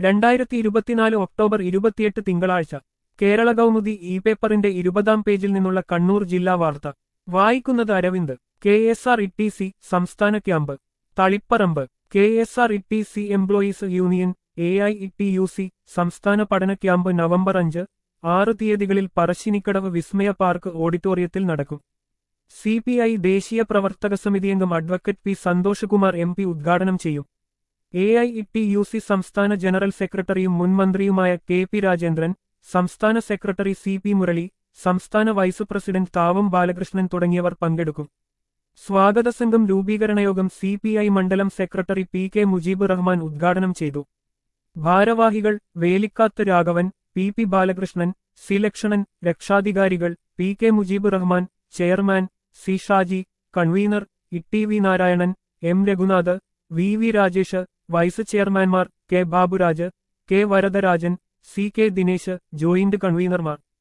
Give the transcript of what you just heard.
രണ്ടായിരത്തി ഇരുപത്തിനാല് ഒക്ടോബർ ഇരുപത്തിയെട്ട് തിങ്കളാഴ്ച കേരള കൗമുദി ഇ പേപ്പറിന്റെ ഇരുപതാം പേജിൽ നിന്നുള്ള കണ്ണൂർ ജില്ലാ വാർത്ത വായിക്കുന്നത് Aravind K S R E T C സംസ്ഥാന camp Taliparamba K S R E T C employees union A I E T U C സംസ്ഥാന പഠന ക്യാമ്പ് നവംബർ അഞ്ച് ആറ് തീയതികളിൽ പറശ്ശിനിക്കടവ് വിസ്മയ പാർക്ക് ഓഡിറ്റോറിയത്തിൽ നടക്കും സി പി ഐ ദേശീയ പ്രവർത്തക സമിതി അംഗം advocate P Santhoshkumar M P ഉദ്ഘാടനം ചെയ്യും A I E T U C സംസ്ഥാന ജനറൽ സെക്രട്ടറിയും മുൻ മന്ത്രിയുമായ കെ പി രാജേന്ദ്രൻ സംസ്ഥാന സെക്രട്ടറി സി പി മുരളി സംസ്ഥാന വൈസ് പ്രസിഡന്റ് താവം ബാലകൃഷ്ണൻ തുടങ്ങിയവർ പങ്കെടുക്കും സ്വാഗത സംഘം രൂപീകരണയോഗം സി പി ഐ മണ്ഡലം secretary P K Mujeeb Rahman ഉദ്ഘാടനം ചെയ്തു ഭാരവാഹികൾ Velikkath Raghavan P P Balakrishnan C Lakshmanan രക്ഷാധികാരികൾ P K Mujeeb Rahman chairman C Shaji convener E V Narayanan M Raghunath V V Rajesh vice ചെയർമാൻമാർ K Baburaj K Varadarajan C K Dinesh joint കൺവീനർമാർ